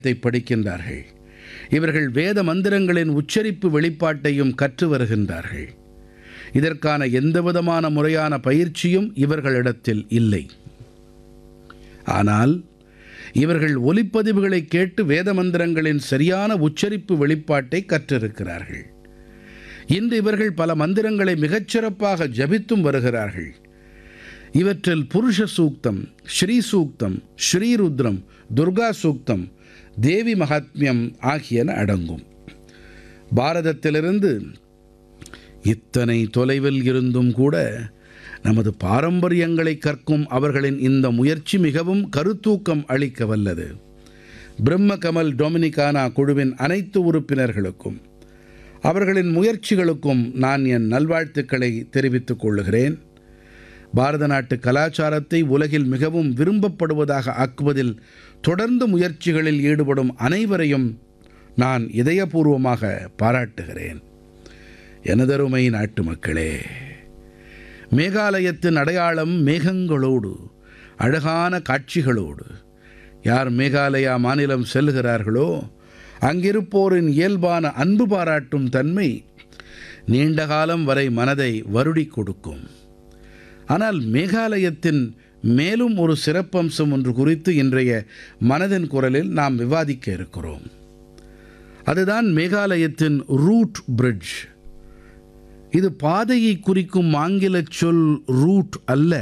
இதை படிக்கின்றார்கள் இவர்கள் வேத மந்திரங்களின் உச்சரிப்பு வெளிப்பாட்டையும் கற்று வருகின்றார்கள் இதற்கான எந்தவிதமான முறையான பயிற்சியும் இவர்களிடத்தில் இல்லை ஆனால் இவர்கள் ஒலிப்பதிவுகளை கேட்டு வேத மந்திரங்களின் சரியான உச்சரிப்பு வெளிப்பாட்டை கற்றிருக்கிறார்கள் இன்று இவர்கள் பல மந்திரங்களை மிகச்சிறப்பாக ஜபித்தும் வருகிறார்கள் இவற்றில் புருஷ சூக்தம் ஸ்ரீ சூக்தம் ஸ்ரீருத்ரம் துர்கா சூக்தம் தேவி மகாத்மியம் ஆகியன அடங்கும் பாரதத்திலிருந்து இத்தனை தொலைவில் இருந்தும் கூட நமது பாரம்பரியங்களை கற்கும் அவர்களின் இந்த முயற்சி மிகவும் கருத்தூக்கம் அளிக்க வல்லது பிரம்ம கமல் டொமினிகானா குழுவின் அனைத்து உறுப்பினர்களுக்கும் அவர்களின் முயற்சிகளுக்கும் நான் என் நல்வாழ்த்துக்களை தெரிவித்துக் கொள்ளுகிறேன் பாரத நாட்டு கலாச்சாரத்தை உலகில் மிகவும் விரும்பப்படுவதாக ஆக்குவதில் தொடர்ந்து முயற்சிகளில் ஈடுபடும் அனைவரையும் நான் இதயபூர்வமாக பாராட்டுகிறேன் எனதருமை நாட்டு மக்களே மேகாலயத்தின் அடையாளம் மேகங்களோடு அழகான காட்சிகளோடு யார் மேகாலயா மாநிலம் செல்கிறார்களோ அங்கிருப்போரின் இயல்பான அன்பு பாராட்டும் தன்மை நீண்ட காலம் வரை மனதை வருடி கொடுக்கும் ஆனால் மேகாலயத்தின் மேலும் ஒரு சிறப்பம்சம் ஒன்று குறித்து இன்றைய மனதின் குரலில் நாம் விவாதிக்க இருக்கிறோம் அதுதான் மேகாலயத்தின் ரூட் பிரிட்ஜ் இது பாதையை குறிக்கும் ஆங்கில சொல் ரூட் அல்ல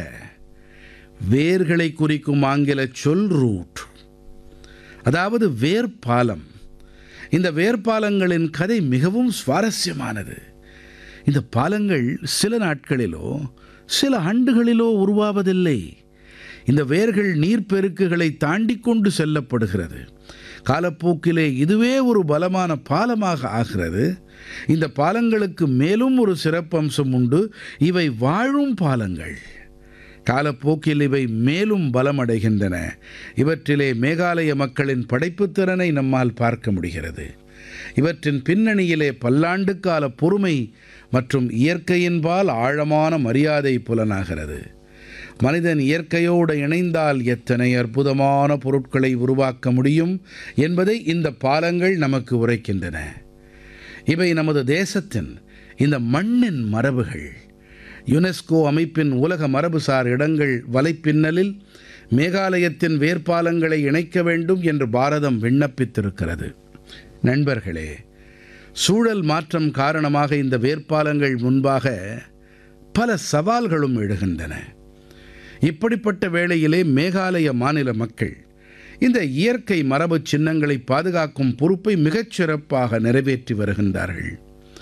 வேர்களை குறிக்கும் ஆங்கில சொல் ரூட் அதாவது வேர்பாலம் இந்த வேர்பாலங்களின் கதை மிகவும் சுவாரஸ்யமானது இந்த பாலங்கள் சில நாட்களிலோ சில ஆண்டுகளிலோ உருவாவதில்லை இந்த வேர்கள் நீர்ப்பெருக்குகளை தாண்டி கொண்டு செல்லப்படுகிறது காலப்போக்கிலே இதுவே ஒரு பலமான பாலமாக ஆகிறது இந்த பாலங்களுக்கு மேலும் ஒரு சிறப்பம்சம் உண்டு இவை வாழும் பாலங்கள் காலப்போக்கில் இவை மேலும் பலமடைகின்றன இவற்றிலே மேகாலய மக்களின் படைப்புத்திறனை நம்மால் பார்க்க முடிகிறது இவற்றின் பின்னணியிலே பல்லாண்டுக்கால பொறுமை மற்றும் இயற்கையின்பால் ஆழமான மரியாதை புலனாகிறது மனிதன் இயற்கையோடு இணைந்தால் எத்தனை அற்புதமான பொருட்களை உருவாக்க முடியும் என்பதை இந்த பாலங்கள் நமக்கு உரைக்கின்றன இவை நமது தேசத்தின் இந்த மண்ணின் மரபுகள் யுனெஸ்கோ அமைப்பின் உலக மரபுசார் இடங்கள் வலைப்பின்னலில் மேகாலயத்தின் வேர்ப்பாலங்களை இணைக்க வேண்டும் என்று பாரதம் விண்ணப்பித்திருக்கிறது நண்பர்களே சூழல் மாற்றம் காரணமாக இந்த வேர்ப்பாலங்கள் முன்பாக பல சவால்களும் எழுகின்றன இப்படிப்பட்ட வேளையிலே மேகாலய மாநில மக்கள் இந்த இயற்கை மரபு சின்னங்களை பாதுகாக்கும் பொறுப்பை மிகச் சிறப்பாக நிறைவேற்றி வருகின்றார்கள்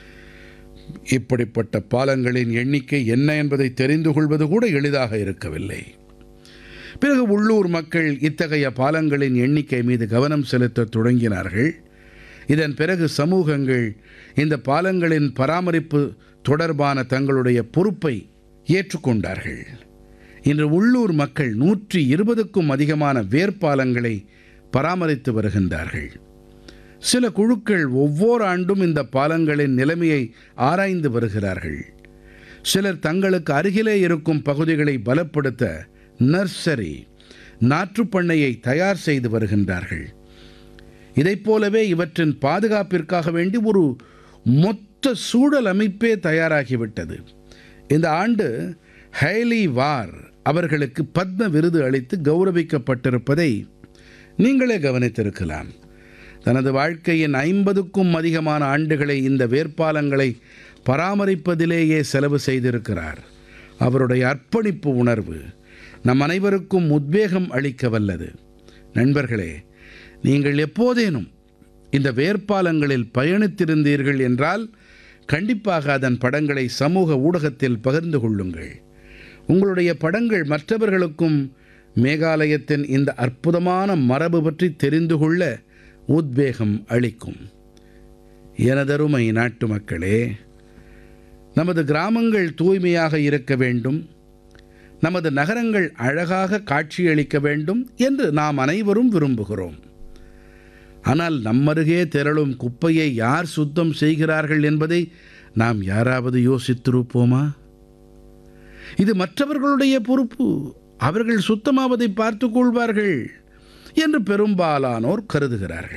இப்படிப்பட்ட பாலங்களின் எண்ணிக்கை என்ன என்பதை தெரிந்து கொள்வது கூட எளிதாக இருக்கவில்லை பிறகு உள்ளூர் மக்கள் இத்தகைய பாலங்களின் எண்ணிக்கை மீது கவனம் செலுத்த தொடங்கினார்கள் இதன் பிறகு சமூகங்கள் இந்த பாலங்களின் பராமரிப்பு தொடர்பான தங்களுடைய பொறுப்பை ஏற்றுக்கொண்டார்கள் இன்று உள்ளூர் மக்கள் நூற்றி இருபதுக்கும் அதிகமான வேர்ப்பாலங்களை பராமரித்து வருகின்றார்கள் சில குழுக்கள் ஒவ்வொரு ஆண்டும் இந்த பாலங்களின் நிலைமையை ஆராய்ந்து வருகிறார்கள் சிலர் தங்களுக்கு அருகிலே இருக்கும் பகுதிகளை பலப்படுத்த நர்சரி நாற்றுப்பண்ணையை தயார் செய்து வருகின்றார்கள் இதைப் போலவே இவற்றின் பாதுகாப்பிற்காக வேண்டி ஒரு மொத்த சூழல் அமைப்பே தயாராகிவிட்டது இந்த ஆண்டு ஹைலி வார் அவர்களுக்கு பத்ம விருது அளித்து கௌரவிக்கப்பட்டிருப்பதை நீங்களே கவனித்திருக்கலாம் தனது வாழ்க்கையின் ஐம்பதுக்கும் அதிகமான ஆண்டுகளை இந்த வேட்பாளங்களை பராமரிப்பதிலேயே செலவு செய்திருக்கிறார் அவருடைய அர்ப்பணிப்பு உணர்வு நம் அனைவருக்கும் உத்வேகம் அளிக்க வல்லது நண்பர்களே நீங்கள் எப்போதேனும் இந்த வேட்பாளங்களில் பயணித்திருந்தீர்கள் என்றால் கண்டிப்பாக அதன் படங்களை சமூக ஊடகத்தில் பகிர்ந்து கொள்ளுங்கள் உங்களுடைய படங்கள் மற்றவர்களுக்கும் மேகாலயத்தின் இந்த அற்புதமான மரபு பற்றி தெரிந்து கொள்ள உத்வேகம் அளிக்கும் எனதருமை நாட்டு மக்களே நமது கிராமங்கள் தூய்மையாக இருக்க வேண்டும் நமது நகரங்கள் அழகாக காட்சியளிக்க வேண்டும் என்று நாம் அனைவரும் விரும்புகிறோம் ஆனால் நம்மருகே திரளும் குப்பையை யார் சுத்தம் செய்கிறார்கள் என்பதை நாம் யாராவது யோசித்திருப்போமா இது மற்றவர்களுடைய பொறுப்பு அவர்கள் சுத்தமாவதை பார்த்துக் கொள்வார்கள் என்று பெரும்பாலானோர் கருதுகிறார்கள்